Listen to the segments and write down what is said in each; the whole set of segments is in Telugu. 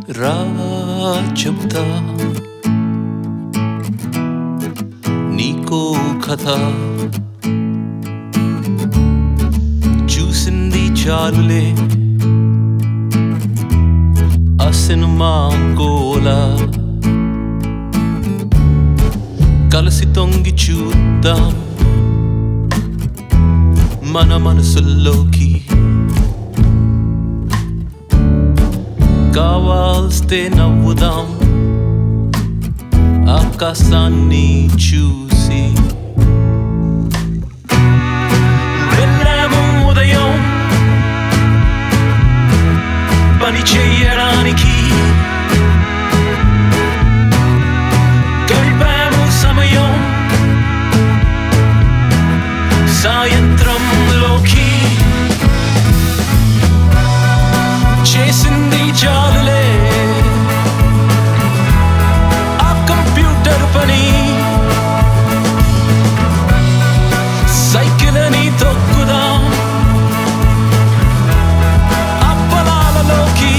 రా చెబుతా నీకో కథ చూసింది చాలులే ఆ సినిమా గోల కలిసి తొంగి చూద్దాం మన మనసుల్లోకి కావాల్స్తే నవ్వుదాం ఆకాశాన్ని చూసి వెళ్ళాము ఉదయం పని చెయ్యడానికి గడిపాము సమయం సాయంత్రంలోకి చేసింది చాలులే ఆ కంప్యూటర్ పని సైకిల్ అని తొక్కుదాం ఆ పొలాలలోకి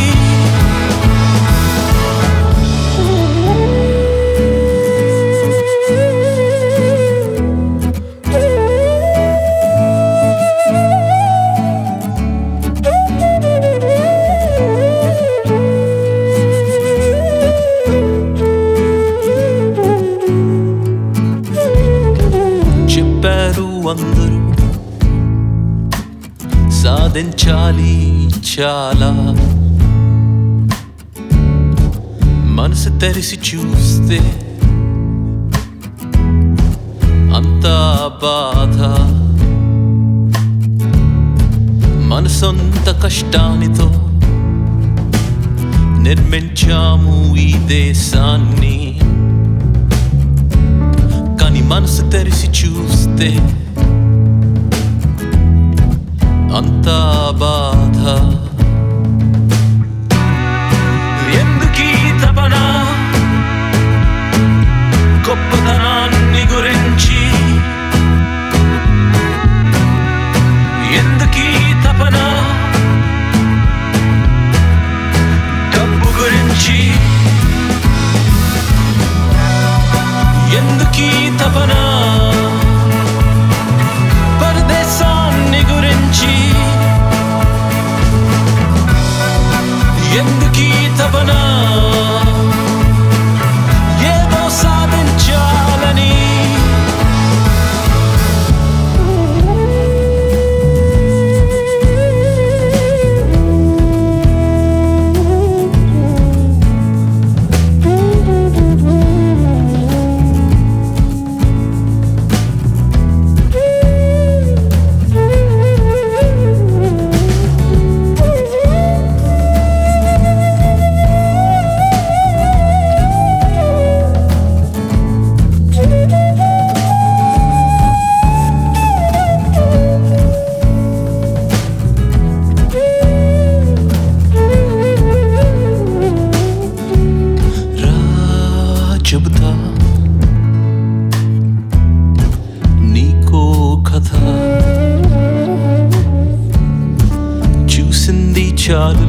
చెప్పారు అందరూ సాధించాలి చాలా మనసు తెరిసి చూస్తే అంతా బాధ మన సొంత కష్టానితో నిర్మించాము ఈ దేశాన్ని కానీ మనసు తెరిచి చూస్తే అంతా బాధ ఎందుకీ తపన గొప్పతనాన్ని గురించి ఎందుకీ తపన డబ్బు గురించి ఎందుకీ తపన పరదేశాన్ని గురించి ఎందుకీ తపన ఏదో సాధించాలని రా చెబుతా నీకో కథ చూసింది చాలు